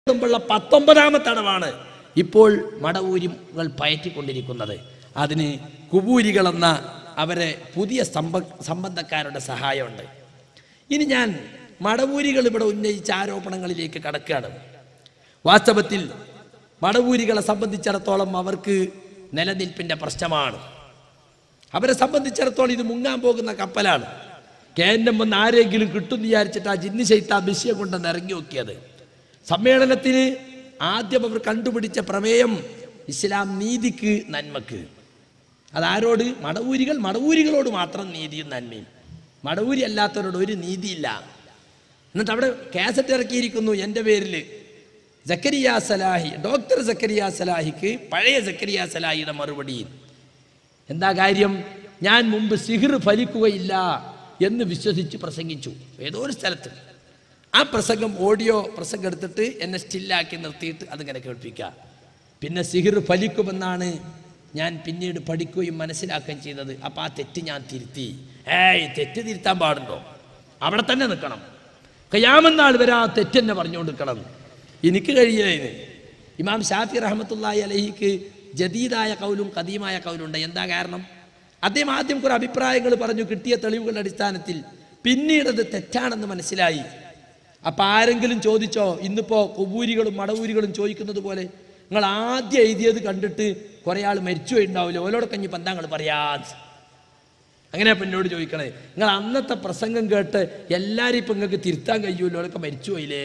മുമ്പുള്ള പത്തൊമ്പതാമത്തെ അടവാണ് ഇപ്പോൾ മടവൂരികൾ പയറ്റിക്കൊണ്ടിരിക്കുന്നത് അതിന് കുബൂരികളെന്ന അവരെ പുതിയ സമ്പ സംബന്ധക്കാരുടെ സഹായമുണ്ട് ഇനി ഞാൻ മടവൂരികൾ ഇവിടെ ഉന്നയിച്ച ആരോപണങ്ങളിലേക്ക് കടക്കുകയാണ് വാസ്തവത്തിൽ മടവൂരികളെ സംബന്ധിച്ചിടത്തോളം അവർക്ക് നിലനിൽപ്പിൻ്റെ പ്രശ്നമാണ് അവരെ സംബന്ധിച്ചിടത്തോളം ഇത് മുങ്ങാൻ പോകുന്ന കപ്പലാണ് കേന്ദ്രം വന്ന് ആരെങ്കിലും കിട്ടും വിചാരിച്ചിട്ട് ആ ജിന്ന് ശൈത്ത ബിശ്യ കൊണ്ടെന്ന് ഇറങ്ങി നോക്കിയത് സമ്മേളനത്തിന് ആദ്യം അവർ കണ്ടുപിടിച്ച പ്രമേയം ഇസ്ലാം നീതിക്ക് നന്മക്ക് അതാരോട് മടവൂരികൾ മടവൂരികളോട് മാത്രം നീതിയും നന്മയും മടവൂരി അല്ലാത്തവരോട് ഒരു നീതിയില്ല എന്നിട്ട് അവിടെ കാസറ്റ് ഇറക്കിയിരിക്കുന്നു എൻ്റെ പേരിൽ ജക്കരിയ സലാഹി ഡോക്ടർ ജക്കരിയ സലാഹിക്ക് പഴയ ജക്കരിയ സലാഹിയുടെ മറുപടി എന്താ കാര്യം ഞാൻ മുമ്പ് സിഹിർ ഫലിക്കുകയില്ല എന്ന് വിശ്വസിച്ച് പ്രസംഗിച്ചു ഏതോ ഒരു സ്ഥലത്ത് ആ പ്രസംഗം ഓഡിയോ പ്രസംഗം എടുത്തിട്ട് എന്നെ സ്റ്റില്ലാക്കി നിർത്തിയിട്ട് അതിങ്ങനെ കേൾപ്പിക്കുക പിന്നെ സിഹിർ ഫലിക്കുമെന്നാണ് ഞാൻ പിന്നീട് പഠിക്കുകയും മനസ്സിലാക്കുകയും ചെയ്തത് അപ്പം ആ തെറ്റ് ഞാൻ തിരുത്തി ഏയ് തെറ്റ് തിരുത്താൻ പാടുണ്ടോ അവിടെ തന്നെ നിൽക്കണം കയ്യാമെന്നാൾ വരെ ആ തെറ്റ് തന്നെ പറഞ്ഞുകൊണ്ട് നിൽക്കണം എനിക്ക് കഴിയില്ല ഇത് ഇമാം ഷാഫി റഹമത്തുള്ളാഹി അലഹിക്ക് ജദീദായ കൗലും കദീമായ കൗലുണ്ട് എന്താ കാരണം അദ്ദേഹം ആദ്യം കുറെ അഭിപ്രായങ്ങൾ പറഞ്ഞു കിട്ടിയ തെളിവുകളുടെ അടിസ്ഥാനത്തിൽ പിന്നീട് അത് തെറ്റാണെന്ന് മനസ്സിലായി അപ്പൊ ആരെങ്കിലും ചോദിച്ചോ ഇന്നിപ്പോ കുബൂരികളും മടവൂരികളും ചോദിക്കുന്നത് പോലെ നിങ്ങൾ ആദ്യം എഴുതിയത് കണ്ടിട്ട് കുറെ ആൾ മരിച്ചു ഉണ്ടാവില്ല ഓലോടെ കഞ്ഞി പന്താങ്ങൾ പറയാ അങ്ങനെ അപ്പം എന്നോട് ചോദിക്കണേ നിങ്ങൾ അന്നത്തെ പ്രസംഗം കേട്ട് എല്ലാവരും ഇപ്പം നിങ്ങൾക്ക് തിരുത്താൻ കഴിയുമല്ലോ അവരൊക്കെ മരിച്ചു പോയില്ലേ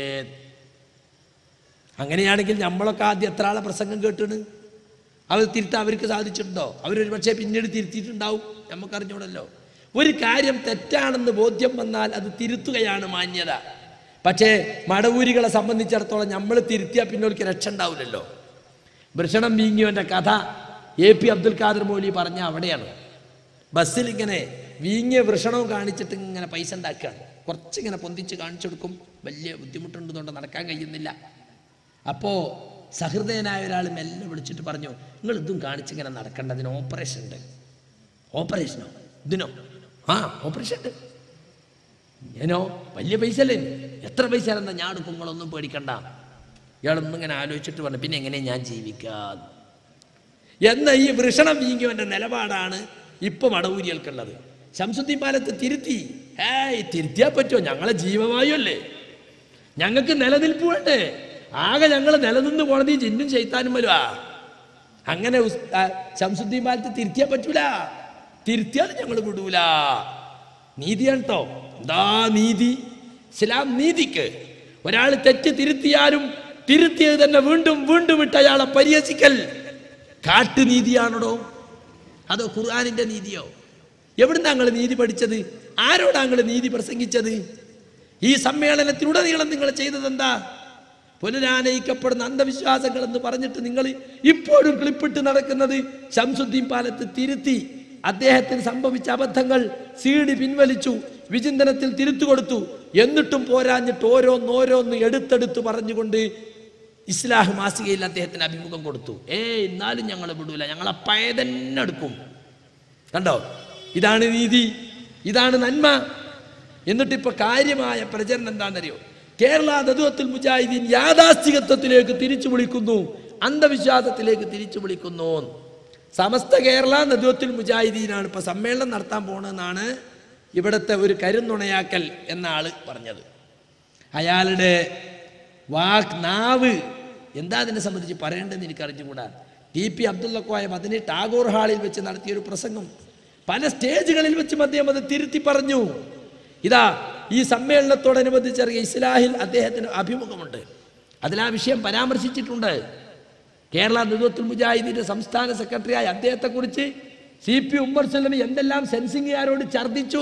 അങ്ങനെയാണെങ്കിൽ നമ്മളൊക്കെ ആദ്യം എത്ര ആളെ പ്രസംഗം കേട്ടിണ് അവർ തിരുത്താൻ അവർക്ക് സാധിച്ചിട്ടുണ്ടോ അവരൊരു പക്ഷേ പിന്നീട് തിരുത്തിയിട്ടുണ്ടാവും നമുക്കറിഞ്ഞൂടല്ലോ ഒരു കാര്യം തെറ്റാണെന്ന് ബോധ്യം വന്നാൽ അത് തിരുത്തുകയാണ് മാന്യത പക്ഷേ മടവൂരികളെ സംബന്ധിച്ചിടത്തോളം നമ്മൾ തിരുത്തിയാൽ പിന്നെ അവർക്ക് രക്ഷ ഉണ്ടാവില്ലല്ലോ വൃഷണം വീങ്ങിയവൻ്റെ കഥ എ പി അബ്ദുൽ ഖാദർ മൗലി പറഞ്ഞ അവിടെയാണ് ബസ്സിൽ ഇങ്ങനെ വീങ്ങിയ വൃഷണവും കാണിച്ചിട്ട് ഇങ്ങനെ പൈസ ഉണ്ടാക്കുകയാണ് കുറച്ചിങ്ങനെ പൊന്തിച്ച് കാണിച്ചു കൊടുക്കും വലിയ ബുദ്ധിമുട്ടുണ്ടെന്നുകൊണ്ട് നടക്കാൻ കഴിയുന്നില്ല അപ്പോൾ സഹൃദയനായ ഒരാൾ മെല്ലെ വിളിച്ചിട്ട് പറഞ്ഞു നിങ്ങൾ ഇതും കാണിച്ചിങ്ങനെ നടക്കേണ്ട അതിന് ഓപ്പറേഷൻ ഉണ്ട് ഓപ്പറേഷനോ ഇതിനോ ആ ഓപ്പറേഷൻ ഉണ്ട് ഞാനോ വലിയ പൈസ അല്ലേ എത്ര പൈസ എന്നാ ഞാൻ എടുക്കും നിങ്ങളൊന്നും പേടിക്കണ്ട ഇയാളൊന്നും ഇങ്ങനെ ആലോചിച്ചിട്ട് പറഞ്ഞു പിന്നെ എങ്ങനെ ഞാൻ ജീവിക്കാം എന്ന ഈ വൃഷണം വീങ്ങിയവന്റെ നിലപാടാണ് ഇപ്പൊ മടവൂരികൾക്കുള്ളത് ശംസുദ്ദീൻ പാലത്ത് തിരുത്തി ഏയ് തിരുത്തിയാ പറ്റുമോ ഞങ്ങളെ ജീവവായു ഞങ്ങൾക്ക് നിലനിൽപ്പ് വേണ്ടേ ആകെ ഞങ്ങൾ നിലനിന്ന് പോണത് ഈ ജിന്നും ചെയ്ത്താനും വരുവാ അങ്ങനെ ഉസ്- ആ, ശംസുദ്ദീൻ പാലത്ത് തിരുത്തിയാ പറ്റൂല തിരുത്തിയാൽ ഞങ്ങൾ വിടൂല നീതിയാണ് കേട്ടോ എന്താ നീതി ഇസ്ലാം നീതിക്ക് ഒരാൾ തെറ്റ് തിരുത്തിയാലും തിരുത്തിയത് തന്നെ വീണ്ടും വീണ്ടും ഇട്ട് അയാളെ പരിഹസിക്കൽ കാട്ടുനീതിയാണോ അതോ ഖുർആാനിന്റെ നീതിയോ എവിടുന്ന് ഞങ്ങൾ നീതി പഠിച്ചത് ആരോടാ ഞങ്ങൾ നീതി പ്രസംഗിച്ചത് ഈ സമ്മേളനത്തിലുടനീളം നിങ്ങൾ ചെയ്തത് എന്താ പുനരാനയിക്കപ്പെടുന്ന അന്ധവിശ്വാസങ്ങൾ എന്ന് പറഞ്ഞിട്ട് നിങ്ങൾ ഇപ്പോഴും ക്ലിപ്പിട്ട് നടക്കുന്നത് ശംസുദ്ദീൻ പാലത്ത് തിരുത്തി അദ്ദേഹത്തിന് സംഭവിച്ച അബദ്ധങ്ങൾ സീഡി പിൻവലിച്ചു വിചിന്തനത്തിൽ തിരുത്തു കൊടുത്തു എന്നിട്ടും പോരാഞ്ഞിട്ട് ഓരോന്നോരോന്ന് എടുത്തെടുത്ത് പറഞ്ഞുകൊണ്ട് ഇസ്ലാഹ് മാസികയിൽ അദ്ദേഹത്തിന് അഭിമുഖം കൊടുത്തു ഏ എന്നാലും ഞങ്ങൾ വിടൂല ഞങ്ങളെ പഴയ തന്നെ എടുക്കും കണ്ടോ ഇതാണ് നീതി ഇതാണ് നന്മ എന്നിട്ട് ഇപ്പൊ കാര്യമായ പ്രചരണം എന്താണെന്നറിയോ കേരള നദുവത്തുൽ മുജാഹിദീൻ യാഥാസ്ഥികത്വത്തിലേക്ക് തിരിച്ചു വിളിക്കുന്നു അന്ധവിശ്വാസത്തിലേക്ക് തിരിച്ചു വിളിക്കുന്നു സമസ്ത കേരള നദുവത്തുൽ മുജാഹിദീനാണ് ഇപ്പൊ സമ്മേളനം നടത്താൻ പോണെന്നാണ് ഇവിടുത്തെ ഒരു കരുന്നുണയാക്കൽ എന്ന ആള് പറഞ്ഞത് അയാളുടെ വാക്ക് നാവ് എന്താ അതിനെ സംബന്ധിച്ച് പറയേണ്ടതെന്ന് എനിക്ക് അറിഞ്ഞുകൂടാ ടി പി അബ്ദുള്ള കോയ അതിന് ടാഗോർ ഹാളിൽ വെച്ച് നടത്തിയ ഒരു പ്രസംഗം പല സ്റ്റേജുകളിൽ വെച്ചും അദ്ദേഹം അത് തിരുത്തി പറഞ്ഞു ഇതാ ഈ സമ്മേളനത്തോടനുബന്ധിച്ചിറങ്ങിയ ഇസ്ലാഹിൽ അദ്ദേഹത്തിന് അഭിമുഖമുണ്ട് അതിൽ ആ വിഷയം പരാമർശിച്ചിട്ടുണ്ട് കേരള നേതൃത്വത്തിൽ മുജാഹിദിന്റെ സംസ്ഥാന സെക്രട്ടറിയായ അദ്ദേഹത്തെക്കുറിച്ച് സി പി ഉമ്മർ സല്ലമി എന്തെല്ലാം സെൻസിംഗുകാരോട് ഛർദിച്ചു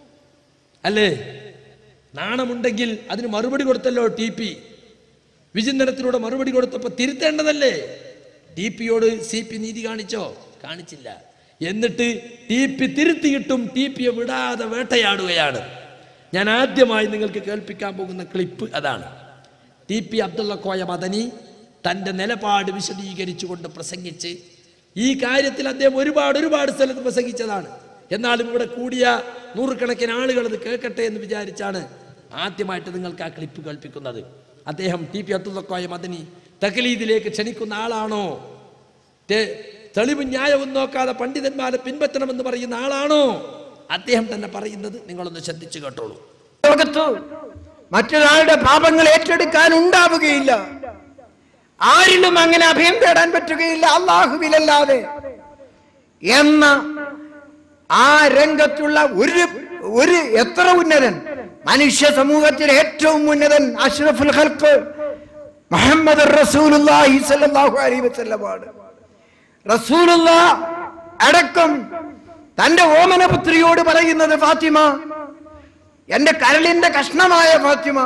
അല്ലേ നാണമുണ്ടെങ്കിൽ അതിന് മറുപടി കൊടുത്തല്ലോ ടി പി വിചിന്തനത്തിലൂടെ മറുപടി കൊടുത്തപ്പോൾ തിരുത്തേണ്ടതല്ലേ ടി പിയോട് സി പി നീതി കാണിച്ചോ കാണിച്ചില്ല എന്നിട്ട് ടി പി തിരുത്തിയിട്ടും ടി പിയെ വിടാതെ വേട്ടയാടുകയാണ് ഞാൻ ആദ്യമായി നിങ്ങൾക്ക് കേൾപ്പിക്കാൻ പോകുന്ന ക്ലിപ്പ് അതാണ് ടി പി അബ്ദുള്ള കോയ മദനി തൻ്റെ നിലപാട് വിശദീകരിച്ചുകൊണ്ട് പ്രസംഗിച്ച് ഈ കാര്യത്തിൽ അദ്ദേഹം ഒരുപാട് ഒരുപാട് സ്ഥലത്ത് പ്രസംഗിച്ചതാണ് എന്നാലും ഇവിടെ കൂടിയ നൂറുകണക്കിന് ആളുകൾ അത് കേൾക്കട്ടെ എന്ന് വിചാരിച്ചാണ് ആദ്യമായിട്ട് നിങ്ങൾക്ക് ആ ക്ലിപ്പ് കേൾപ്പിക്കുന്നത് അദ്ദേഹം ടി പി അബ്ദുള്ളക്കോയ മദനി തകലീദിലേക്ക് ക്ഷണിക്കുന്ന ആളാണോ തെ- തെളിവും ന്യായവും നോക്കാതെ പണ്ഡിതന്മാരെ പിൻപറ്റണമെന്ന് പറയുന്ന ആളാണോ അദ്ദേഹം തന്നെ പറയുന്നത് നിങ്ങളൊന്ന് ശ്രദ്ധിച്ചു കേട്ടോളൂ ലോകത്ത് മറ്റൊരാളുടെ പാപങ്ങൾ ഏറ്റെടുക്കാൻ ഉണ്ടാവുകയില്ല ആരിലും അങ്ങനെ അഭയം തേടാൻ പറ്റുകയില്ല അള്ളാഹുവിലല്ലാതെ എന്ന ആ രംഗത്തുള്ള ഒരു ഒരു എത്ര ഉന്നതൻ മനുഷ്യ സമൂഹത്തിലെ ഏറ്റവും ഉന്നതൻ അഷ്റഫുൽ ഖൽഖ് മുഹമ്മദ് റസൂലുള്ളാഹി സ്വല്ലല്ലാഹു അലൈഹി വസല്ലമാണ് റസൂലുള്ള അടക്കം തന്റെ ഓമനപുത്രിയോട് പറയുന്നത് ഫാത്തിമ എന്റെ കരളിന്റെ കഷ്ണമായ ഫാത്തിമ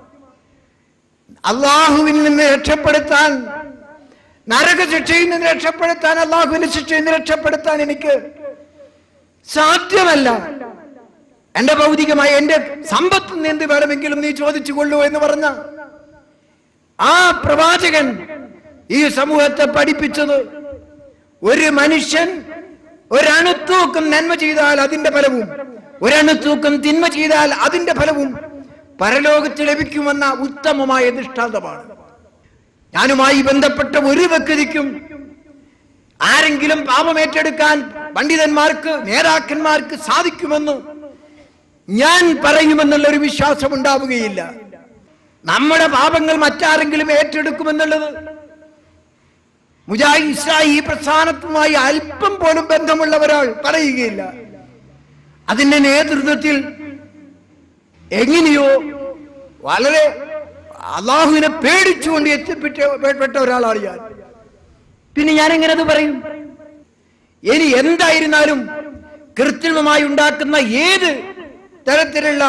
അള്ളാഹുവിൽ നിന്ന് രക്ഷപ്പെടുത്താൻ നരകശിക്ഷയിൽ നിന്ന് രക്ഷപ്പെടുത്താൻ അള്ളാഹുവിന്റെ ശിക്ഷയിൽ നിന്ന് രക്ഷപ്പെടുത്താൻ എനിക്ക് സാധ്യമല്ല എന്റെ ഭൗതികമായ എന്റെ സമ്പത്ത് നിന്ന് എന്ത് വേണമെങ്കിലും നീ ചോദിച്ചു കൊള്ളൂ എന്ന് പറഞ്ഞ ആ പ്രവാചകൻ ഈ സമൂഹത്തെ പഠിപ്പിച്ചത് ഒരു മനുഷ്യൻ ഒരണുത്തൂക്കം നന്മ ചെയ്താൽ അതിന്റെ ഫലവും ഒരണുത്തൂക്കം തിന്മ ചെയ്താൽ അതിന്റെ ഫലവും പരലോകത്ത് ലഭിക്കുമെന്ന ഉത്തമമായ ദൃഷ്ടാന്തമാണ് ഞാനുമായി ബന്ധപ്പെട്ട ഒരു വ്യക്തിക്കും ആരെങ്കിലും പാപം ഏറ്റെടുക്കാൻ പണ്ഡിതന്മാർക്ക് നേതാക്കന്മാർക്ക് സാധിക്കുമെന്ന് ഞാൻ പറയുമെന്നുള്ള ഒരു വിശ്വാസം ഉണ്ടാവുകയില്ല നമ്മുടെ പാപങ്ങൾ മറ്റാരെങ്കിലും ഏറ്റെടുക്കുമെന്നുള്ളത് മുജാഹിദ് ഇസ്ലാഹി ഈ പ്രസ്ഥാനത്തുമായി അല്പം പോലും ബന്ധമുള്ള ഒരാൾ പറയുകയില്ല അതിന്റെ നേതൃത്വത്തിൽ എങ്ങനെയോ വളരെ അള്ളാഹുവിനെ പേടിച്ചുകൊണ്ട് എത്തിപ്പെട്ട പെട്ട ഒരാളാണ് ഞാൻ പിന്നെ ഞാൻ എങ്ങനെ അത് പറയും ഇനി എന്തായിരുന്നാലും കൃത്രിമമായി ഉണ്ടാക്കുന്ന ഏത് തരത്തിലുള്ള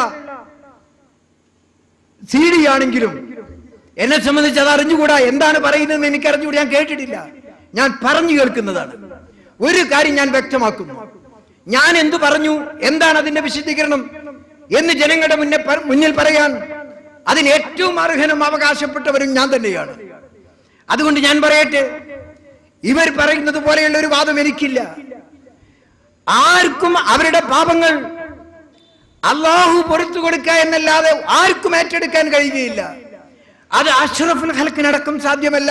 സി ഡി ആണെങ്കിലും എന്നെ സംബന്ധിച്ച് അത് അറിഞ്ഞുകൂടാ എന്താണ് പറയുന്നതെന്ന് എനിക്ക് അറിഞ്ഞുകൂടാ ഞാൻ കേട്ടിട്ടില്ല ഞാൻ പറഞ്ഞു കേൾക്കുന്നതാണ് ഒരു കാര്യം ഞാൻ വ്യക്തമാക്കുന്നു ഞാൻ എന്തു പറഞ്ഞു എന്താണ് അതിന്റെ വിശദീകരണം എന്ന് ജനങ്ങളുടെ മുന്നേ പ- മുന്നിൽ പറയാൻ അതിന് ഏറ്റവും അർഹനും അവകാശപ്പെട്ടവരും ഞാൻ തന്നെയാണ് അതുകൊണ്ട് ഞാൻ പറയട്ടെ ഇവർ പറയുന്നത് പോലെയുള്ള ഒരു വാദം എനിക്കില്ല ആർക്കും അവരുടെ പാപങ്ങൾ അള്ളാഹു പൊറത്തു കൊടുക്കുക എന്നല്ലാതെ ആർക്കും ഏറ്റെടുക്കാൻ കഴിയുകയില്ല അത് അഷ്റഫുൽ ഹൽക്കിനടക്കം സാധ്യമല്ല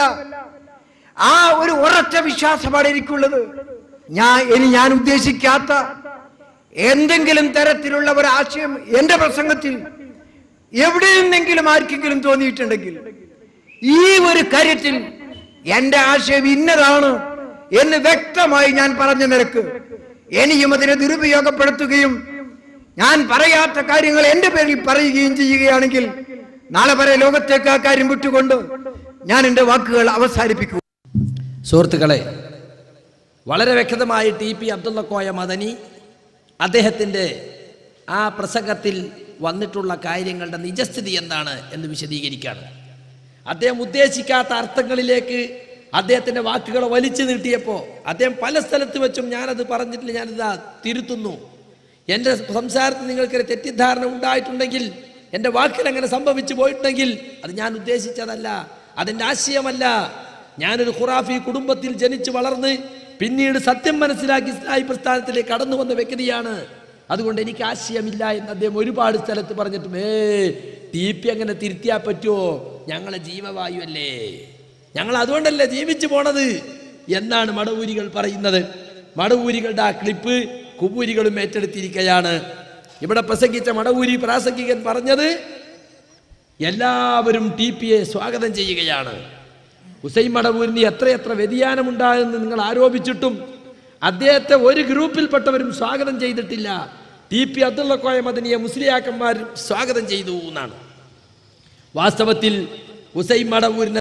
ആ ഒരു ഉറച്ച വിശ്വാസമാണ് എനിക്കുള്ളത് ഞാൻ ഇനി ഞാൻ ഉദ്ദേശിക്കാത്ത എന്തെങ്കിലും തരത്തിലുള്ള ഒരു ആശയം എന്റെ പ്രസംഗത്തിൽ എവിടെ നിന്നെങ്കിലും ആർക്കെങ്കിലും തോന്നിയിട്ടുണ്ടെങ്കിൽ ഈ ഒരു കാര്യത്തിൽ എന്റെ ആശയം ഇന്നതാണ് എന്ന് വ്യക്തമായി ഞാൻ പറഞ്ഞ നിരക്ക് ഇനിയും അതിനെ ദുരുപയോഗപ്പെടുത്തുകയും ഞാൻ പറയാത്ത കാര്യങ്ങൾ എന്റെ പേരിൽ പറയുകയും ചെയ്യുകയാണെങ്കിൽ നാളെ വരെ ലോകത്തേക്ക് ആ കാര്യം വിട്ടുകൊണ്ട് ഞാൻ എന്റെ വാക്കുകൾ അവസാനിപ്പിക്കും സുഹൃത്തുക്കളെ വളരെ വ്യക്തമായി ടി പി അബ്ദുള്ളക്കോയ മദനി അദ്ദേഹത്തിൻ്റെ ആ പ്രസംഗത്തിൽ വന്നിട്ടുള്ള കാര്യങ്ങളുടെ നിജസ്ഥിതി എന്താണ് എന്ന് വിശദീകരിക്കുകയാണ് അദ്ദേഹം ഉദ്ദേശിക്കാത്ത അർത്ഥങ്ങളിലേക്ക് അദ്ദേഹത്തിൻ്റെ വാക്കുകൾ വലിച്ചു നീട്ടിയപ്പോൾ അദ്ദേഹം പല സ്ഥലത്ത് വെച്ചും ഞാനത് പറഞ്ഞിട്ടില്ല ഞാനിതാ തിരുത്തുന്നു എൻ്റെ സംസാരത്തിൽ നിങ്ങൾക്കൊരു തെറ്റിദ്ധാരണ ഉണ്ടായിട്ടുണ്ടെങ്കിൽ എൻ്റെ വാക്കിൽ അങ്ങനെ സംഭവിച്ചു പോയിട്ടുണ്ടെങ്കിൽ അത് ഞാൻ ഉദ്ദേശിച്ചതല്ല അതിൻ്റെ ആശയമല്ല ഞാനൊരു ഖുറാഫി കുടുംബത്തിൽ ജനിച്ചു വളർന്ന് പിന്നീട് സത്യം മനസ്സിലാക്കി ഇസ്ലാഹി പ്രസ്ഥാനത്തിലേക്ക് കടന്നു വന്ന വ്യക്തിയാണ് അതുകൊണ്ട് എനിക്ക് ആശയമില്ല എന്ന് അദ്ദേഹം ഒരുപാട് സ്ഥലത്ത് പറഞ്ഞിട്ടും ഏ ടി പി അങ്ങനെ തിരുത്തിയാൽ പറ്റുമോ ഞങ്ങളെ ജീവവായു അല്ലേ ഞങ്ങൾ അതുകൊണ്ടല്ലേ ജീവിച്ചു പോണത് എന്നാണ് മടവൂരികൾ പറയുന്നത് മടവൂരികളുടെ ആ ക്ലിപ്പ് കുബൂരികളും ഏറ്റെടുത്തിരിക്കുകയാണ് ഇവിടെ പ്രസംഗിച്ച മടവൂരി പ്രാസംഗികൻ പറഞ്ഞത് എല്ലാവരും ടി പിയെ സ്വാഗതം ചെയ്യുകയാണ് ഹുസൈൻ മടവൂരിന് എത്രയെത്ര വ്യതിയാനമുണ്ടായെന്ന് നിങ്ങൾ ആരോപിച്ചിട്ടും അദ്ദേഹത്തെ ഒരു ഗ്രൂപ്പിൽപ്പെട്ടവരും സ്വാഗതം ചെയ്തിട്ടില്ല ടി പി അബ്ദുള്ള കോയ മദനിയെ മുസ്ലിയാക്കന്മാർ സ്വാഗതം ചെയ്തു എന്നാണ് വാസ്തവത്തിൽ ഹുസൈൻ മടവൂരിനെ